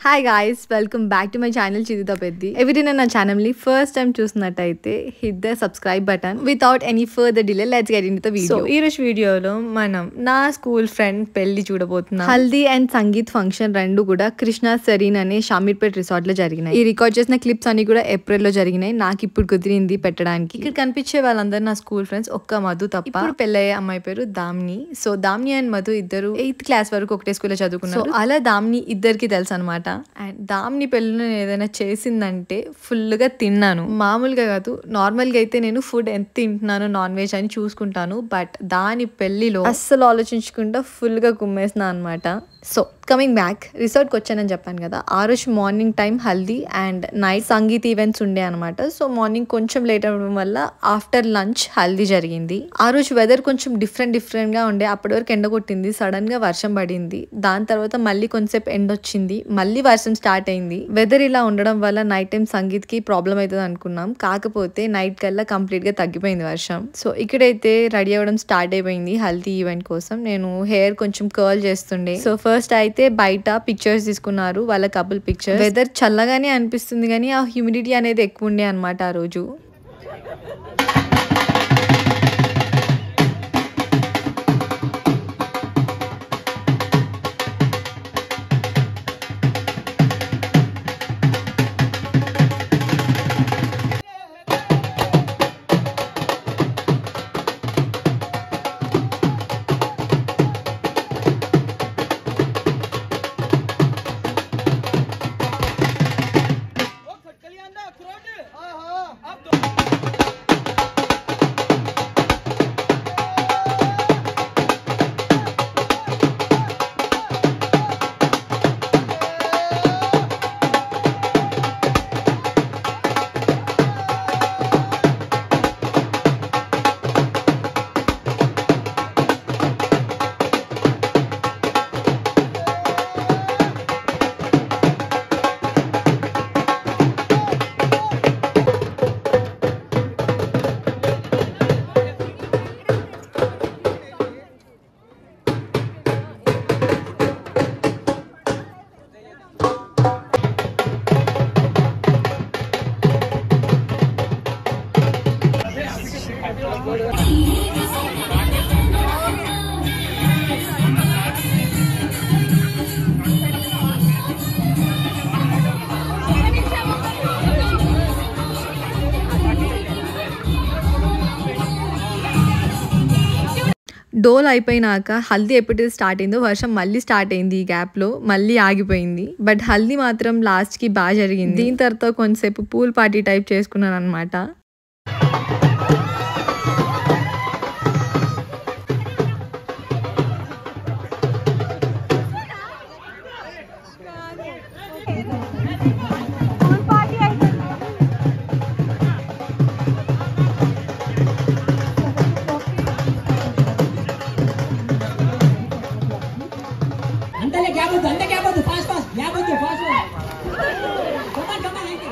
Hi guys welcome back to my channel చిదితో పెద్ది ఎవరైనా నా ఛానల్ని ఫస్ట్ టైం చూసినట్టయితే hit the subscribe button without any further delay let's get in the so video ఈ రోజు వీడియోలో మనం నా స్కూల్ ఫ్రెండ్ పెళ్లి చూడబోతున్నాం హల్దీ అండ్ సంగీత్ ఫంక్షన్ రెండు కూడా కృష్ణ సరీన్ అనే షామీర్పేట్ రిసార్ట్ లో జరిగినాయి ఈ రికార్డ్ చేసిన క్లిప్స్ అన్ని కూడా ఏప్రిల్ లో జరిగినాయి నాకు ఇప్పుడు కుదిరింది పెట్టడానికి ఇక్కడ కనిపించే వాళ్ళందరూ నా స్కూల్ ఫ్రెండ్స్ ఒక్క మధు తప్ప ఇప్పుడు పెళ్ళయ్యే అమ్మాయి పేరు దామ్ని సో దామ్ని అండ్ మధు ఇద్దరు ఎయిత్ క్లాస్ వరకు ఒకటే స్కూల్లో చదువుకున్నారు సో అలా దామ్ని ఇద్దరికి తెలుసు అనమాట అండ్ దామ్ని పెళ్ళిలో నేను ఏదైనా చేసిందంటే ఫుల్ గా తిన్నాను మామూలుగా కాదు నార్మల్ గా అయితే నేను ఫుడ్ ఎంత తింటున్నాను నాన్ వెజ్ అని చూసుకుంటాను బట్ దాని పెళ్లిలో అస్సలు ఆలోచించకుండా ఫుల్ గా కుమ్మేసిన అనమాట సో కమింగ్ బ్యాక్ రిసార్ట్కి వచ్చానని చెప్పాను కదా ఆ రోజు morning time haldi and night sangeet events ఉండే అనమాట సో మార్నింగ్ కొంచెం లేట్ అవ్వడం వల్ల ఆఫ్టర్ లంచ్ హల్దీ జరిగింది ఆ రోజు వెదర్ కొంచెం డిఫరెంట్ డిఫరెంట్ గా ఉండే అప్పటి వరకు ఎండ కొట్టింది సడన్ గా వర్షం పడింది దాని తర్వాత మళ్ళీ కొంచెంసేపు ఎండ వచ్చింది మళ్ళీ వర్షం స్టార్ట్ అయింది వెదర్ ఇలా ఉండడం వల్ల నైట్ టైం సంగీత్ కి ప్రాబ్లం అవుతుంది అనుకున్నాం కాకపోతే నైట్ కల్లా కంప్లీట్ గా తగ్గిపోయింది వర్షం సో ఇక్కడైతే రెడీ అవ్వడం స్టార్ట్ అయిపోయింది హల్దీ ఈవెంట్ కోసం నేను హెయిర్ కొంచెం కర్ల్ చేస్తుండే సో ఫస్ట్ అయితే బయట పిక్చర్స్ తీసుకున్నారు వాళ్ళ కపుల్ పిక్చర్ వెదర్ చల్లగానే అనిపిస్తుంది కానీ ఆ హ్యూమిడిటీ అనేది ఎక్కువ ఉండే అనమాట ఆ రోజు డోల్ అయిపోయినాక హల్దీ ఎప్పుడైతే స్టార్ట్ అయిందో వర్షం మళ్ళీ స్టార్ట్ అయింది ఈ గ్యాప్ లో మళ్ళీ ఆగిపోయింది బట్ హల్దీ మాత్రం లాస్ట్ కి బాగా జరిగింది దీని తర్వాత కొంతసేపు పూల్ పార్టీ టైప్ చేసుకున్నాను అనమాట అంతలే గ్యాప్ వద్దు అంతే గ్యాప్ వద్దు ఫాస్ట్ ఫాస్ట్ గ్యాప్ వద్దు ఫాస్ట్ కమాన్ కమాన్ అయితే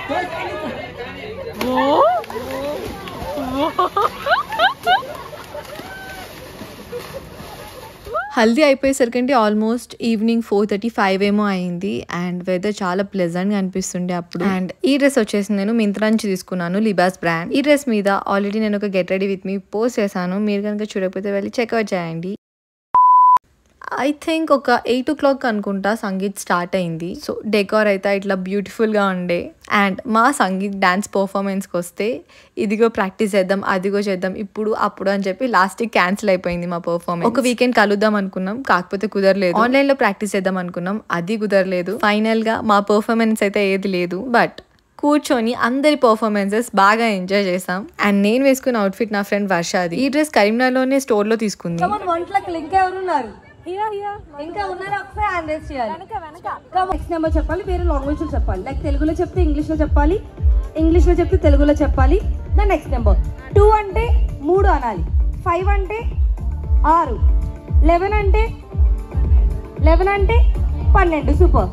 హల్దీ అయిపోయేసరికి almost evening four thirty five ఏమో అయింది అండ్ వెదర్ చాలా ప్లెజెంట్ గా అనిపిస్తుండే అప్పుడు అండ్ ఈ డ్రెస్ వచ్చేసి నేను మింత్రా నుంచి తీసుకున్నాను లిబాస్ బ్రాండ్ ఈ డ్రెస్ మీద ఆల్రెడీ నేను ఒక get ready with me post చేశాను మీరు కనుక చూడకపోతే వెళ్ళి చెక్అవుట్ చేయండి ఐ థింక్ ఒక ఎయిట్ ఓ క్లాక్ అనుకుంటా సంగీత్ స్టార్ట్ అయింది సో డెకార్ అయితే ఇట్లా బ్యూటిఫుల్గా ఉండే అండ్ మా సంగీత్ డాన్స్ పర్ఫార్మెన్స్కి వస్తే ఇదిగో ప్రాక్టీస్ చేద్దాం అదిగో చేద్దాం ఇప్పుడు అప్పుడు అని చెప్పి లాస్ట్ క్యాన్సిల్ అయిపోయింది మా పర్ఫార్మెన్స్ ఒక వీకెండ్ కలుద్దాం అనుకున్నాం కాకపోతే కుదరలేదు ఆన్లైన్లో ప్రాక్టీస్ చేద్దాం అనుకున్నాం అది కుదరలేదు ఫైనల్గా మా పర్ఫార్మెన్స్ అయితే ఏది లేదు బట్ కూర్చొని అందరి పర్ఫార్మెన్సెస్ బాగా ఎంజాయ్ చేసాం అండ్ నేను వేసుకున్న అవుట్ఫిట్ నా ఫ్రెండ్ వర్షాది ఈ డ్రెస్ కరీంనగర్లోనే స్టోర్లో తీసుకుంది మన వంటలకు ఇంకా ఎవరు ఉన్నారు ఇంకా ఉన్నారా ఒకసారి హ్యాండ్ రేస్ చేయాలి నెక్స్ట్ నెంబర్ చెప్పాలి వేరే లాంగ్వేజ్ లో చెప్పాలి లైక్ తెలుగులో చెప్తే ఇంగ్లీష్ లో చెప్పాలి ఇంగ్లీష్ లో చెప్తే తెలుగులో చెప్పాలి దాని నెక్స్ట్ నెంబర్ టూ అంటే మూడు అనాలి ఫైవ్ అంటే ఆరు లెవెన్ అంటే లెవెన్ అంటే పన్నెండు సూపర్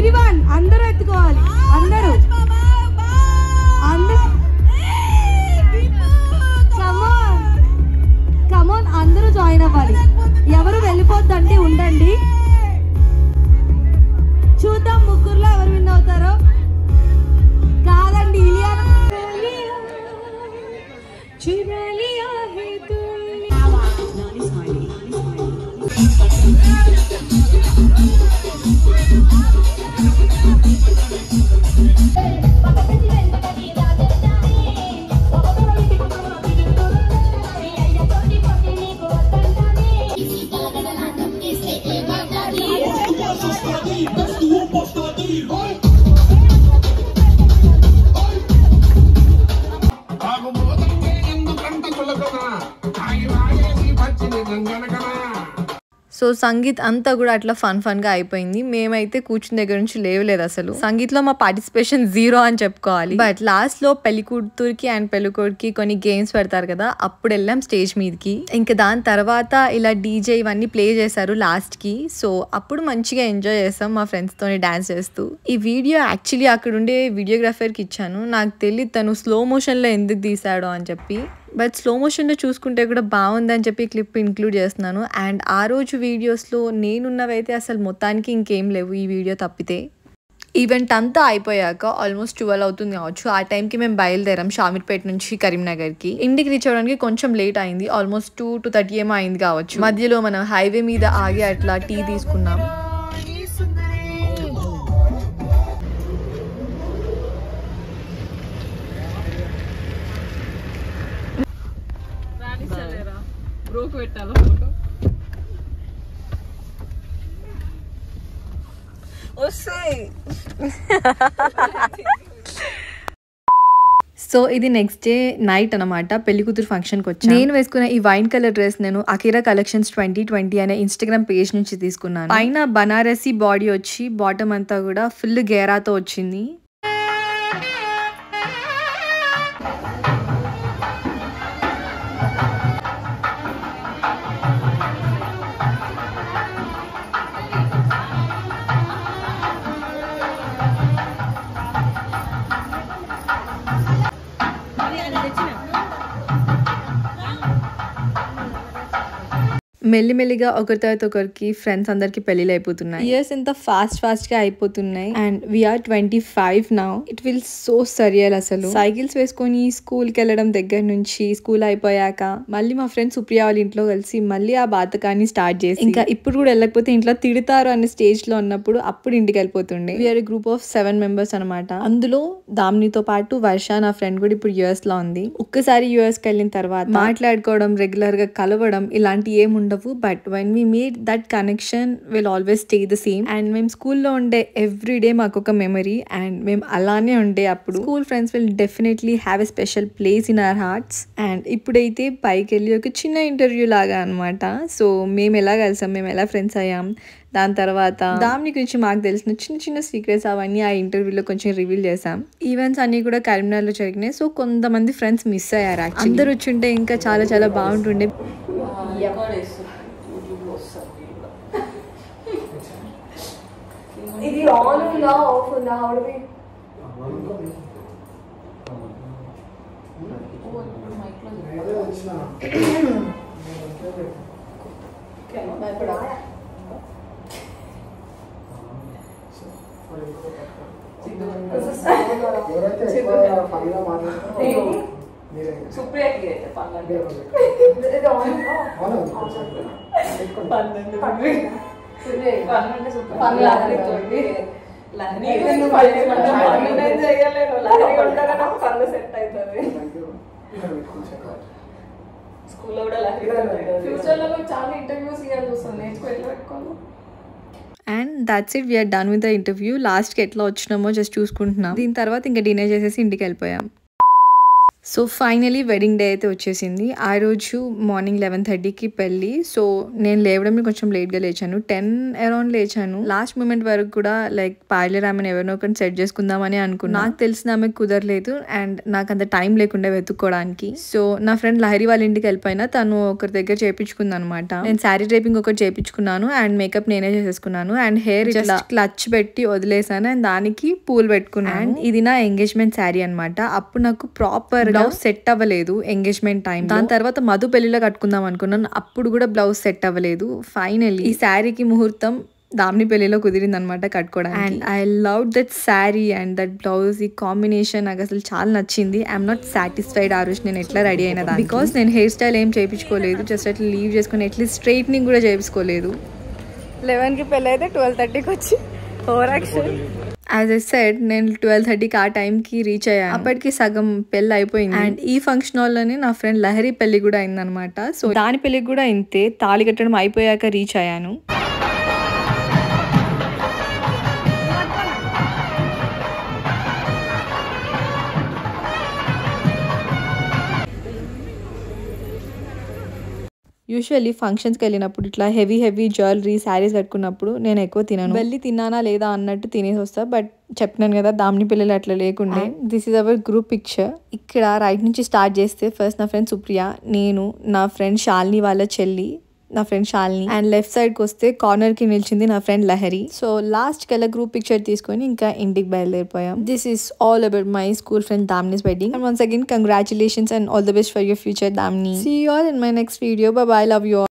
ఎవ్రీవన్ అందరూ ఎత్తుకోవాలి అందరూ అందరూ కమోన్ కమోన్ అందరూ జాయిన్ అవ్వాలి ఎవరు వెళ్ళిపోద్దండి ఉండండి చూద్దాం ముగ్గురులో ఎవరు విన్ అవుతారో కాదండి ఇలియానా తాగుబోతుంటే ఎందుకంత చులకన తాగి వాగేసి పచ్చిని గంగనకనా సో సంగీత్ అంతా కూడా అట్లా ఫన్ ఫన్ గా అయిపోయింది మేమైతే కూర్చుని దగ్గర నుంచి లేవలేదు అసలు సంగీత్ లో మా పార్టిసిపేషన్ జీరో అని చెప్పుకోవాలి బట్ లాస్ట్ లో పెళ్లి కూతురికి అండ్ పెళ్లి కొడుకి కొన్ని గేమ్స్ పెడతారు కదా అప్పుడు వెళ్ళాం స్టేజ్ మీదకి ఇంకా దాని తర్వాత ఇలా డీజే ఇవన్నీ ప్లే చేశారు లాస్ట్ కి సో అప్పుడు మంచిగా ఎంజాయ్ చేస్తాం మా ఫ్రెండ్స్ తోని డాన్స్ చేస్తూ ఈ వీడియో యాక్చువల్లీ అక్కడ ఉండే వీడియోగ్రాఫర్ కి ఇచ్చాను నాకు తెలియదు తను స్లో మోషన్ లో ఎందుకు తీసాడో అని చెప్పి బట్ స్లో మోషన్లో చూసుకుంటే కూడా బాగుందని చెప్పి క్లిప్ ఇంక్లూడ్ చేస్తున్నాను అండ్ ఆ రోజు వీడియోస్లో నేనున్నవైతే అసలు మొత్తానికి ఇంకేం లేవు ఈ వీడియో తప్పితే ఈవెంట్ అంతా అయిపోయాక ఆల్మోస్ట్ ట్వెల్వ్ అవుతుంది కావచ్చు ఆ టైంకి మేము బయలుదేరాం షామీర్పేట నుంచి కరీంనగర్కి ఇంటికి రీచ్ అవ్వడానికి కొంచెం లేట్ అయింది ఆల్మోస్ట్ టూ టు థర్టీ ఏమో అయింది కావచ్చు మధ్యలో మనం హైవే మీద ఆగి అట్లా టీ తీసుకున్నాం సో ఇది నెక్స్ట్ డే నైట్ అనమాట పెళ్లి కూతురు ఫంక్షన్ కి వచ్చి నేను వేసుకున్న ఈ వైన్ కలర్ డ్రెస్ నేను అకిరా కలెక్షన్స్ ట్వంటీ ట్వంటీ అనే ఇన్స్టాగ్రామ్ పేజ్ నుంచి తీసుకున్నాను పైన బనారసి బాడీ వచ్చి బాటమ్ అంతా కూడా ఫుల్ గేరాతో వచ్చింది మెల్లిమెల్లిగా ఒకరి తర్వాత ఒకరికి ఫ్రెండ్స్ అందరికి పెళ్లిలు అయిపోతున్నాయి ఇయర్స్ ఎంత ఫాస్ట్ ఫాస్ట్ గా అయిపోతున్నాయి and we're twenty five now it will so సరియల్ అసలు సైకిల్స్ వేసుకొని స్కూల్ కి వెళ్ళడం దగ్గర నుంచి స్కూల్ అయిపోయాక మళ్ళీ మా ఫ్రెండ్స్ సుప్రియ వాళ్ళ ఇంట్లో కలిసి మళ్ళీ ఆ బాతకాన్ని స్టార్ట్ చేసి ఇంకా ఇప్పుడు కూడా వెళ్ళకపోతే ఇంట్లో తిడతారు అనే స్టేజ్ లో ఉన్నప్పుడు అప్పుడు ఇంటికి వెళ్ళిపోతుండే we're group of seven members అనమాట అందులో దామ్నితో పాటు వర్ష నా ఫ్రెండ్ కూడా ఇప్పుడు యుఎస్ లో ఉంది ఒక్కసారి యుఎస్ కి వెళ్ళిన తర్వాత మాట్లాడుకోవడం రెగ్యులర్ గా కలవడం ఇలాంటి ఏం ఉండవు but when we made that connection will always stay the same and మేము స్కూల్లో ఉండే ఎవ్రీ డే మాకు ఒక మెమరీ అండ్ మేము అలానే ఉండే అప్పుడు school friends will definitely have a special place in our hearts and ఇప్పుడైతే పైకి వెళ్ళి ఒక చిన్న ఇంటర్వ్యూ లాగా అనమాట సో మేము ఎలా కలిసాం మేము ఎలా ఫ్రెండ్స్ అయ్యాం దాని తర్వాత దామిని గురించి మాకు తెలిసిన చిన్న చిన్న సీక్రెట్స్ అవన్నీ ఆ ఇంటర్వ్యూలో కొంచెం రివీల్ చేసాం ఈవెంట్స్ అన్ని కూడా కరీంనగర్లో జరిగినాయి సో కొంతమంది ఫ్రెండ్స్ మిస్ అయ్యారు actually. అందరూ వచ్చుంటే ఇంకా చాలా చాలా బాగుంటుండే ఇది ఆన్ ఉందా ఆఫ్ ఉందా హౌ డు వి ఎవరైతే ఎక్కువ ఫన్గా మాట్లాడతారో మీరే సుప్రియకి అయితే పన్నెండు మీరే ఇది ఆన్ ఉందా అవునా? పెట్టుకోండి. పన్నెండు పన్నెండు లహరి తోటి లహరి పన్నెండు చేయలేను లహరి ఉండగా నాకు పన్ను సెట్ అవుతుంది Thank you. ఇక్కడ పెట్టుకోండి చెప్పండి. స్కూల్లో కూడా లహరి ఫ్యూచర్ లో కూడా చాలా ఇంటర్వ్యూస్ ఇవ్వాలి చూస్తాను నేర్చుకో ఎట్లా పెట్టుకోవాలి and that's it we're done with the interview లాస్ట్కి ఎట్లా వచ్చినామో జస్ట్ చూసుకుంటున్నాం దీని తర్వాత ఇంకా డిన్నర్ చేసేసి ఇంటికి వెళ్ళిపోయాం సో ఫైనలీ వెడ్డింగ్ డే అయితే వచ్చేసింది ఆ రోజు మార్నింగ్ లెవెన్ థర్టీకి పెళ్ళి సో నేను లేవడం కొంచెం లేట్గా లేచాను టెన్ అరౌండ్ లేచాను లాస్ట్ మూమెంట్ వరకు కూడా లైక్ పార్లర్ ఆమెను ఎవరినో ఒకరిని సెట్ చేసుకుందామని అనుకున్నా నాకు తెలిసిన ఆమె కుదరలేదు అండ్ నాకు అంత టైం లేకుండా వెతుక్కోవడానికి సో నా ఫ్రెండ్ లహరి వాళ్ళ ఇంటికి వెళ్ళిపోయినా తను ఒకరి దగ్గర చేపించుకుంది అనమాట నేను శారీ డ్రైపింగ్ ఒకటి చేపించుకున్నాను అండ్ మేకప్ నేనే చేసేసుకున్నాను అండ్ హెయిర్ ఇట్లా క్లచ్ పెట్టి వదిలేసాను అండ్ దానికి పూలు పెట్టుకున్నాను అండ్ ఇది నా ఎంగేజ్మెంట్ శారీ అన్నమాట అప్పుడు నాకు ప్రాపర్ బ్లౌజ్ సెట్ అవ్వలేదు ఎంగేజ్మెంట్ టైం దాని తర్వాత మధు పెళ్లిలో కట్టుకుందాం అనుకున్నాను అప్పుడు కూడా బ్లౌజ్ సెట్ అవ్వలేదు ఫైనల్లీ ఈ శారీకి ముహూర్తం దామిని పెళ్లిలో కుదిరింది అనమాట కట్టుకోవడానికి and I love that sari and that blouse ఈ కాంబినేషన్ నాకు అసలు చాలా నచ్చింది ఐఎమ్ నాట్ సాటిస్ఫైడ్ ఆ రోజు నేను ఎట్లా రెడీ అయినా బికాస్ నేను హెయిర్ స్టైల్ ఏం చేయించుకోలేదు జస్ట్ అట్లా లీవ్ చేసుకుని ఎట్లీస్ట్ స్ట్రైట్నింగ్ కూడా చేయించుకోలేదు లెవెన్కి పెళ్ళి అయితే ట్వెల్వ్ థర్టీకి వచ్చి over action as I said నేను ట్వెల్వ్ థర్టీకి ఆ టైంకి రీచ్ అయ్యాను అప్పటికి సగం పెళ్ళి అయిపోయింది అండ్ ఈ ఫంక్షన్ హాల్లోనే నా ఫ్రెండ్ లహరి పెళ్లి కూడా అయిందనమాట సో దాని పెళ్లికి కూడా ఇంతే తాళి కట్టడం అయిపోయాక రీచ్ అయ్యాను యూజువల్లీ ఫంక్షన్స్కి వెళ్ళినప్పుడు ఇట్లా హెవీ హెవీ జ్యువెలరీ శారీస్ కట్టుకున్నప్పుడు నేను ఎక్కువ తినను వెళ్ళి తిన్నానా లేదా అన్నట్టు తినేసి వస్తా బట్ చెప్పినాను కదా దామిని పిల్లలు అట్లా లేకుండే this is our group picture ఇక్కడ రైట్ నుంచి స్టార్ట్ చేస్తే ఫస్ట్ నా ఫ్రెండ్ సుప్రియ నేను నా ఫ్రెండ్ శాలిని వాళ్ళ చెల్లి నా ఫ్రెండ్ శాలిని అండ్ లెఫ్ట్ సైడ్కి వస్తే కార్నర్ కి నిలిచింది నా ఫ్రెండ్ లహరి సో లాస్ట్ కల్లా గ్రూప్ పిక్చర్ తీసుకొని ఇంకా ఇంటికి బయలుదేరిపోయాం this is all about my school friend Damni's wedding and once again congratulations and all the best for your future Damni see all in my next video bye love you